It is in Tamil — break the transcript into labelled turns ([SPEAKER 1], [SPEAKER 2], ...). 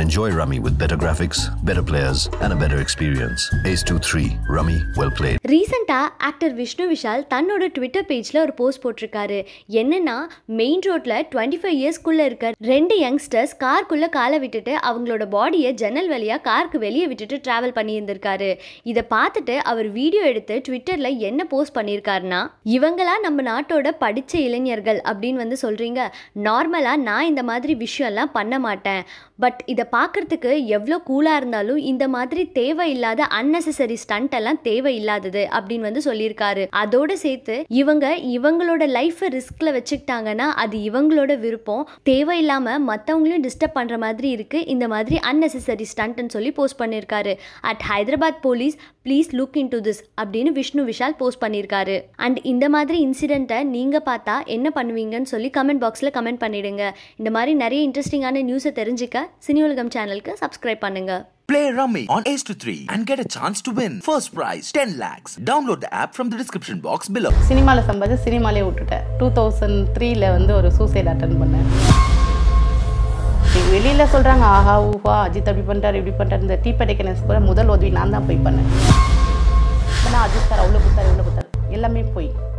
[SPEAKER 1] Enjoy Rummy with better graphics, better players, and a better experience. Ace 2 3. Rummy, well played.
[SPEAKER 2] ரீசெண்டாக ஆக்டர் விஷ்ணு விஷால் தன்னோட ட்விட்டர் பேஜில் ஒரு போஸ்ட் போட்டிருக்காரு என்னன்னா மெயின் ரோட்டில் டுவெண்ட்டி ஃபைவ் இயர்ஸ்க்குள்ளே இருக்க ரெண்டு யங்ஸ்டர்ஸ் கார்க்குள்ளே காலை விட்டுட்டு அவங்களோட பாடியை ஜன்னல் வழியாக காருக்கு வெளியே விட்டுட்டு ட்ராவல் பண்ணியிருந்திருக்காரு இதை பார்த்துட்டு அவர் வீடியோ எடுத்து ட்விட்டரில் என்ன போஸ்ட் பண்ணியிருக்காருன்னா இவங்களா நம்ம நாட்டோட படித்த இளைஞர்கள் அப்படின்னு வந்து சொல்கிறீங்க நார்மலாக நான் இந்த மாதிரி விஷயம்லாம் பண்ண மாட்டேன் பட் இதை பார்க்குறதுக்கு எவ்வளோ கூலாக இருந்தாலும் இந்த மாதிரி தேவையில்லாத அன்னெசரி ஸ்டண்ட் எல்லாம் தேவையில்லாதது அப்படின்னு வந்து சொல்லியிருக்காரு அதோட சேர்த்து இவங்க இவங்களோட லைஃப்பை ரிஸ்கில் வச்சுக்கிட்டாங்கன்னா அது இவங்களோட விருப்பம் தேவையில்லாமல் மற்றவங்களையும் டிஸ்டர்ப் பண்ணுற மாதிரி இருக்குது இந்த மாதிரி அன்னெசரி ஸ்டண்ட்னு சொல்லி போஸ்ட் பண்ணியிருக்காரு at Hyderabad police please look into this அப்படின்னு விஷ்ணு விஷால் போஸ்ட் பண்ணியிருக்காரு அண்ட் இந்த மாதிரி இன்சிடெண்ட்டை நீங்கள் பார்த்தா என்ன பண்ணுவீங்கன்னு சொல்லி கமெண்ட் பாக்ஸில் கமெண்ட் பண்ணிடுங்க இந்த மாதிரி நிறைய இன்ட்ரெஸ்டிங்கான நியூஸை தெரிஞ்சுக்க சினி உலகம் சேனலுக்கு சப்ஸ்கிரைப் பண்ணுங்கள்
[SPEAKER 3] Play Rummy on Ace to 3 and get a chance to win. First prize 10 lakhs. Download the app from the description box below.
[SPEAKER 4] சினிமாவில் சம்பாதிச்சு சினிமாலே விட்டுட்டேன் டூ தௌசண்ட் த்ரீல வந்து ஒரு சூசைட் அட்டன் பண்ணேன் வெளியில் சொல்கிறாங்க ஆஹா ஊஹா அஜித் அப்படி பண்ணிட்டார் இப்படி பண்ணிட்டார் இந்த டீ பெடைக்கனஸ் கூட முதல் உதவி நான் தான் போய் பண்ணேன் ஆனால் அஜித் சார் அவ்வளோ கொடுத்தாரு இவ்வளோ கொடுத்தாரு எல்லாமே போய்